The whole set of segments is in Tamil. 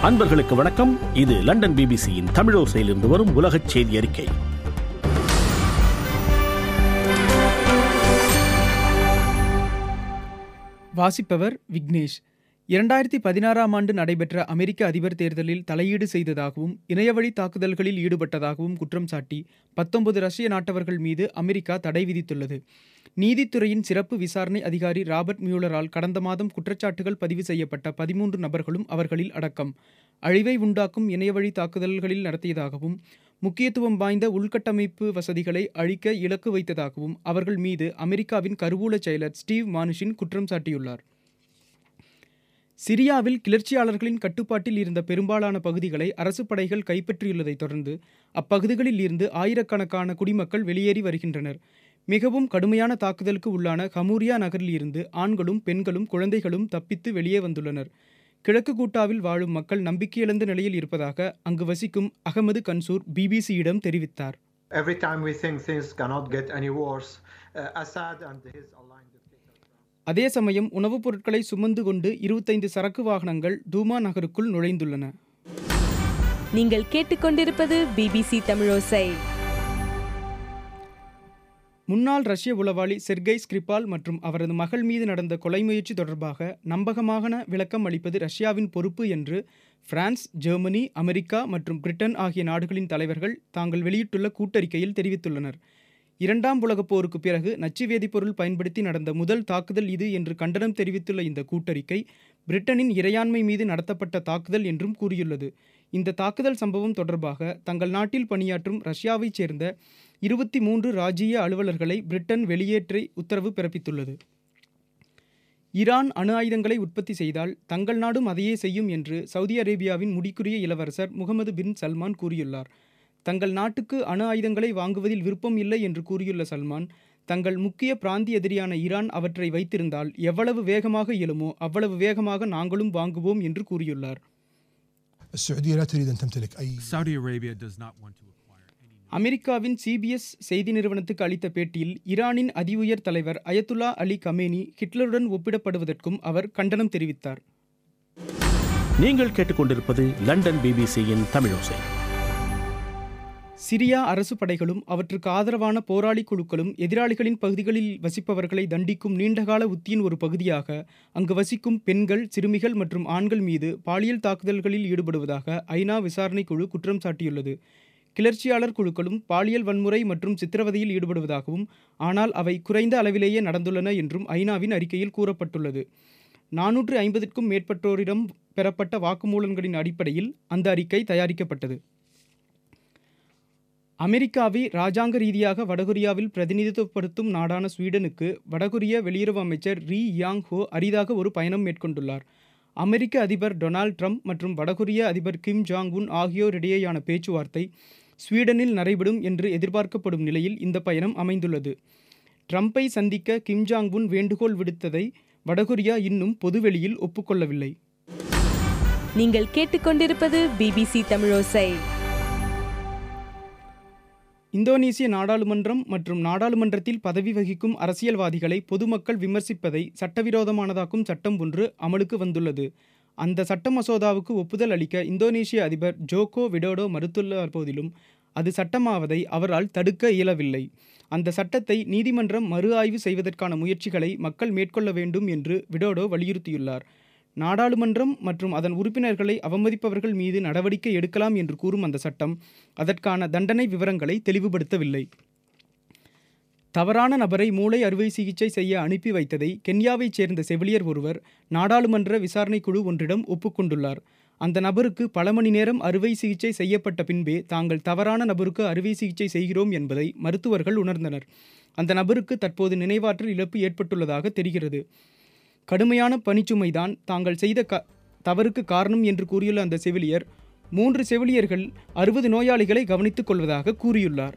அன்பர்களுக்கு வணக்கம் இது லண்டன் பிபிசியின் தமிழோசையிலிருந்து வரும் உலகச் செய்தி அறிக்கை வாசிப்பவர் விக்னேஷ் இரண்டாயிரத்தி பதினாறாம் ஆண்டு நடைபெற்ற அமெரிக்க அதிபர் தேர்தலில் தலையீடு செய்ததாகவும் இணையவழி தாக்குதல்களில் ஈடுபட்டதாகவும் குற்றம் சாட்டி பத்தொன்பது ரஷ்ய நாட்டவர்கள் மீது அமெரிக்கா தடை விதித்துள்ளது நீதித்துறையின் சிறப்பு விசாரணை அதிகாரி ராபர்ட் மியூலரால் கடந்த மாதம் குற்றச்சாட்டுகள் பதிவு செய்யப்பட்ட பதிமூன்று நபர்களும் அவர்களில் அடக்கம் அழிவை உண்டாக்கும் இணையவழி தாக்குதல்களில் நடத்தியதாகவும் முக்கியத்துவம் வாய்ந்த உள்கட்டமைப்பு வசதிகளை அழிக்க இலக்கு வைத்ததாகவும் அவர்கள் மீது அமெரிக்காவின் கருவூல செயலர் ஸ்டீவ் மானுஷின் குற்றம் சாட்டியுள்ளார் சிரியாவில் கிளர்ச்சியாளர்களின் கட்டுப்பாட்டில் இருந்த பெரும்பாலான பகுதிகளை அரசு படைகள் கைப்பற்றியுள்ளதைத் தொடர்ந்து அப்பகுதிகளில் இருந்து ஆயிரக்கணக்கான குடிமக்கள் வெளியேறி வருகின்றனர் மிகவும் கடுமையான தாக்குதலுக்கு உள்ளான ஹமூரியா நகரில் இருந்து ஆண்களும் பெண்களும் குழந்தைகளும் தப்பித்து வெளியே வந்துள்ளனர் கிழக்கு கூட்டாவில் வாழும் மக்கள் நம்பிக்கையிழந்த நிலையில் இருப்பதாக அங்கு வசிக்கும் அகமது கன்சூர் பிபிசியிடம் தெரிவித்தார் Every time we think things cannot get any worse, uh, Assad and his aligned dictators. அதே சமயம் உணவுப் பொருட்களை சுமந்து கொண்டு இருபத்தைந்து சரக்கு வாகனங்கள் டூமா நகருக்குள் நுழைந்துள்ளன நீங்கள் கேட்டுக்கொண்டிருப்பது பிபிசி தமிழோசை முன்னாள் ரஷ்ய உளவாளி செர்கை ஸ்கிரிபால் மற்றும் அவரது மகள் மீது நடந்த கொலை முயற்சி தொடர்பாக நம்பகமான விளக்கம் அளிப்பது ரஷ்யாவின் பொறுப்பு என்று பிரான்ஸ் ஜெர்மனி அமெரிக்கா மற்றும் பிரிட்டன் ஆகிய நாடுகளின் தலைவர்கள் தாங்கள் வெளியிட்டுள்ள கூட்டறிக்கையில் தெரிவித்துள்ளனர் இரண்டாம் உலகப் போருக்கு பிறகு நச்சு வேதிப்பொருள் பயன்படுத்தி நடந்த முதல் தாக்குதல் இது என்று கண்டனம் தெரிவித்துள்ள இந்த கூட்டறிக்கை பிரிட்டனின் இறையாண்மை மீது நடத்தப்பட்ட தாக்குதல் என்றும் கூறியுள்ளது இந்த தாக்குதல் சம்பவம் தொடர்பாக தங்கள் நாட்டில் பணியாற்றும் ரஷ்யாவைச் சேர்ந்த இருபத்தி மூன்று ராஜ்ஜிய அலுவலர்களை பிரிட்டன் வெளியேற்றி உத்தரவு பிறப்பித்துள்ளது ஈரான் அணு ஆயுதங்களை உற்பத்தி செய்தால் தங்கள் நாடும் அதையே செய்யும் என்று சவுதி அரேபியாவின் முடிக்குரிய இளவரசர் முகமது பின் சல்மான் கூறியுள்ளார் தங்கள் நாட்டுக்கு அணு ஆயுதங்களை வாங்குவதில் விருப்பம் இல்லை என்று கூறியுள்ள சல்மான் தங்கள் முக்கிய பிராந்திய எதிரியான ஈரான் அவற்றை வைத்திருந்தால் எவ்வளவு வேகமாக இயலுமோ அவ்வளவு வேகமாக நாங்களும் வாங்குவோம் என்று கூறியுள்ளார் السعودية لا تريد أن تمتلك أي Saudi Arabia does not want to acquire any. அமெரிக்காவின் சிபிஎஸ் செய்தி நிறுவனத்துக்கு அளித்த பேட்டியில் ஈரானின் அதி உயர் தலைவர் அயத்துல்லா அலி கமேனி ஹிட்லருடன் ஒப்பிடப்படுவதற்கும் அவர் கண்டனம் தெரிவித்தார் நீங்கள் கேட்டுக்கொண்டிருப்பது லண்டன் பிபிசியின் தமிழோசை சிரியா அரசு படைகளும் அவற்றுக்கு ஆதரவான போராளி குழுக்களும் எதிராளிகளின் பகுதிகளில் வசிப்பவர்களை தண்டிக்கும் நீண்டகால உத்தியின் ஒரு பகுதியாக அங்கு வசிக்கும் பெண்கள் சிறுமிகள் மற்றும் ஆண்கள் மீது பாலியல் தாக்குதல்களில் ஈடுபடுவதாக ஐநா விசாரணை குழு குற்றம் சாட்டியுள்ளது கிளர்ச்சியாளர் குழுக்களும் பாலியல் வன்முறை மற்றும் சித்திரவதையில் ஈடுபடுவதாகவும் ஆனால் அவை குறைந்த அளவிலேயே நடந்துள்ளன என்றும் ஐநாவின் அறிக்கையில் கூறப்பட்டுள்ளது நானூற்று ஐம்பதுக்கும் மேற்பட்டோரிடம் பெறப்பட்ட வாக்குமூலங்களின் அடிப்படையில் அந்த அறிக்கை தயாரிக்கப்பட்டது அமெரிக்காவை ராஜாங்க ரீதியாக வடகொரியாவில் பிரதிநிதித்துவப்படுத்தும் நாடான ஸ்வீடனுக்கு வடகொரிய வெளியுறவு அமைச்சர் ரீ யாங் ஹோ அரிதாக ஒரு பயணம் மேற்கொண்டுள்ளார் அமெரிக்க அதிபர் டொனால்ட் ட்ரம்ப் மற்றும் வடகொரிய அதிபர் கிம் ஜாங் உன் ஆகியோரிடையேயான பேச்சுவார்த்தை ஸ்வீடனில் நடைபெறும் என்று எதிர்பார்க்கப்படும் நிலையில் இந்த பயணம் அமைந்துள்ளது ட்ரம்பை சந்திக்க கிம் ஜாங் உன் வேண்டுகோள் விடுத்ததை வடகொரியா இன்னும் பொதுவெளியில் ஒப்புக்கொள்ளவில்லை நீங்கள் கேட்டுக்கொண்டிருப்பது பிபிசி தமிழோசை இந்தோனேசிய நாடாளுமன்றம் மற்றும் நாடாளுமன்றத்தில் பதவி வகிக்கும் அரசியல்வாதிகளை பொதுமக்கள் விமர்சிப்பதை சட்டவிரோதமானதாக்கும் சட்டம் ஒன்று அமலுக்கு வந்துள்ளது அந்த சட்ட மசோதாவுக்கு ஒப்புதல் அளிக்க இந்தோனேசிய அதிபர் ஜோகோ விடோடோ மறுத்துள்ள போதிலும் அது சட்டமாவதை அவரால் தடுக்க இயலவில்லை அந்த சட்டத்தை நீதிமன்றம் மறு ஆய்வு செய்வதற்கான முயற்சிகளை மக்கள் மேற்கொள்ள வேண்டும் என்று விடோடோ வலியுறுத்தியுள்ளார் நாடாளுமன்றம் மற்றும் அதன் உறுப்பினர்களை அவமதிப்பவர்கள் மீது நடவடிக்கை எடுக்கலாம் என்று கூறும் அந்த சட்டம் அதற்கான தண்டனை விவரங்களை தெளிவுபடுத்தவில்லை தவறான நபரை மூளை அறுவை சிகிச்சை செய்ய அனுப்பி வைத்ததை கென்யாவைச் சேர்ந்த செவிலியர் ஒருவர் நாடாளுமன்ற விசாரணைக்குழு ஒன்றிடம் ஒப்புக்கொண்டுள்ளார் அந்த நபருக்கு பல மணி நேரம் அறுவை சிகிச்சை செய்யப்பட்ட பின்பே தாங்கள் தவறான நபருக்கு அறுவை சிகிச்சை செய்கிறோம் என்பதை மருத்துவர்கள் உணர்ந்தனர் அந்த நபருக்கு தற்போது நினைவாற்றல் இழப்பு ஏற்பட்டுள்ளதாக தெரிகிறது கடுமையான பணிச்சுமைதான் தாங்கள் செய்த க தவறுக்கு காரணம் என்று கூறியுள்ள அந்த செவிலியர் மூன்று செவிலியர்கள் அறுபது நோயாளிகளை கவனித்துக் கொள்வதாக கூறியுள்ளார்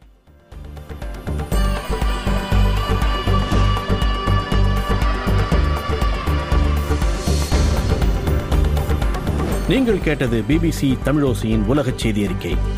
நீங்கள் கேட்டது பிபிசி தமிழோசையின் உலகச் செய்தி அறிக்கை